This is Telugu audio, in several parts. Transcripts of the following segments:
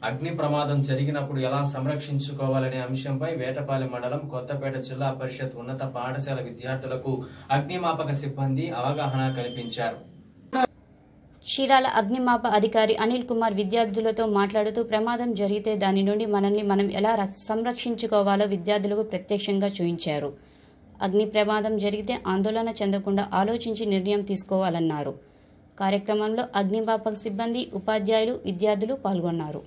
అగ్ని ప్రమాదం జరిగినప్పుడు ఎలా సంరక్షించుకోవాలనే అంశంపై వేటపాలెం మండలం కొత్తపేట జిల్లా పరిషత్ ఉన్నత పాఠశాల విద్యార్థులకు అగ్నిమాపక సిబ్బంది అవగాహన కల్పించారు చీరాల అగ్నిమాప అధికారి అనిల్ కుమార్ విద్యార్థులతో మాట్లాడుతూ ప్రమాదం జరిగితే దాని నుండి మనల్ని మనం ఎలా రక్ష- సంరక్షించుకోవాలో విద్యార్థులకు ప్రత్యక్షంగా చూయించారు అగ్ని ప్రమాదం జరిగితే ఆందోళన చెందకుండా ఆలోచించి నిర్ణయం తీసుకోవాలన్నారు కార్యక్రమంలో అగ్నిమాపక సిబ్బంది ఉపాధ్యాయులు విద్యార్థులు పాల్గొన్నారు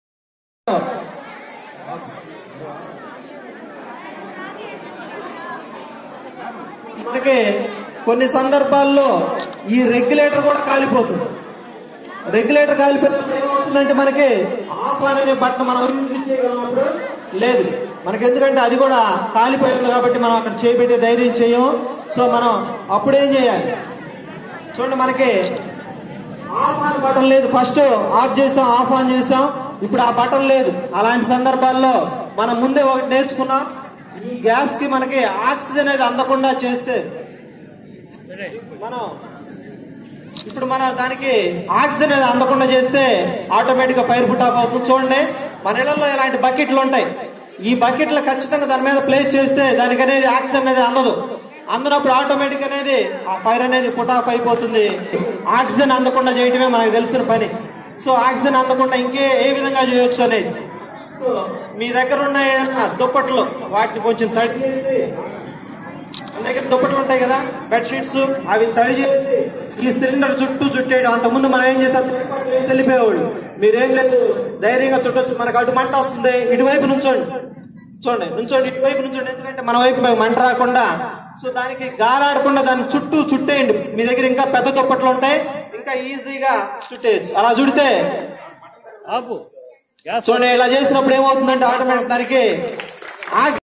మనకి కొన్ని సందర్భాల్లో ఈ రెగ్యులేటర్ కూడా కాలిపోతుంది రెగ్యులేటర్ కాలిపోయినప్పుడు ఏమవుతుందంటే మనకి ఆఫ్ అనే బట్టన్ మనం యూజ్ చేయగలిగినప్పుడు లేదు మనకి ఎందుకంటే అది కూడా కాలిపోయింది కాబట్టి మనం అక్కడ చేపెట్టే ధైర్యం చేయము సో మనం అప్పుడు ఏం చేయాలి చూడండి మనకి ఆఫ్ ఆన్ బటన్ లేదు ఫస్ట్ ఆఫ్ చేసాం ఆఫ్ ఆన్ చేసాం ఇప్పుడు ఆ బటన్ లేదు అలాంటి సందర్భాల్లో మనం ముందే ఒకటి నేర్చుకున్నాం ఈ గ్యాస్ కి మనకి ఆక్సిజన్ అనేది అందకుండా చేస్తే మనం ఇప్పుడు మన దానికి ఆక్సిజన్ అనేది అందకుండా చేస్తే ఆటోమేటిక్ గా ఫైర్ పుట్ ఆఫ్ అవుతుంది చూడండి మన ఇళ్లలో ఇలాంటి బకెట్లు ఉంటాయి ఈ బకెట్లు ఖచ్చితంగా దాని మీద ప్లేస్ చేస్తే దానికి అనేది ఆక్సిజన్ అనేది అందదు అందనప్పుడు ఆటోమేటిక్ అనేది ఆ ఫైర్ అనేది పుట్ ఆఫ్ అయిపోతుంది ఆక్సిజన్ అందకుండా చేయటమే మనకు తెలిసిన పని సో ఆక్సిజన్ అందకుండా ఇంకే ఏ విధంగా చేయొచ్చు అనేది సో మీ దగ్గర ఉన్న ఏదైనా దుప్పట్లు వాటిని కొంచెం తడి చేసి మన దగ్గర దుప్పట్లు ఉంటాయి కదా బెడ్షీట్స్ అవి తడి చేసి ఈ సిలిండర్ చుట్టూ చుట్టేయడం అంతకుముందు మనం ఏం చేసాం దుప్పట్లు వేసి వెళ్ళిపోయేవాళ్ళు మీరేం లేదు ధైర్యంగా చుట్టొచ్చు మనకు అటు మంట వస్తుంది ఇటువైపు నుంచోండి చూడండి నుంచోండి ఇటువైపు నుంచోండి ఎందుకంటే మన వైపు మనకు మంట రాకుండా సో దానికి గాలాడకుండా దాని చుట్టూ చుట్టేయండి మీ దగ్గర ఇంకా పెద్ద దుప్పట్లు ఉంటాయి ఇంకా ఈజీగా చుట్టేయచ్చు అలా చుడితే ఆపు గ్యాస్ చూడండి ఇలా చేసినప్పుడు ఏమవుతుందంటే ఆటోమేటిక్ దానికి ఆక్సిజన్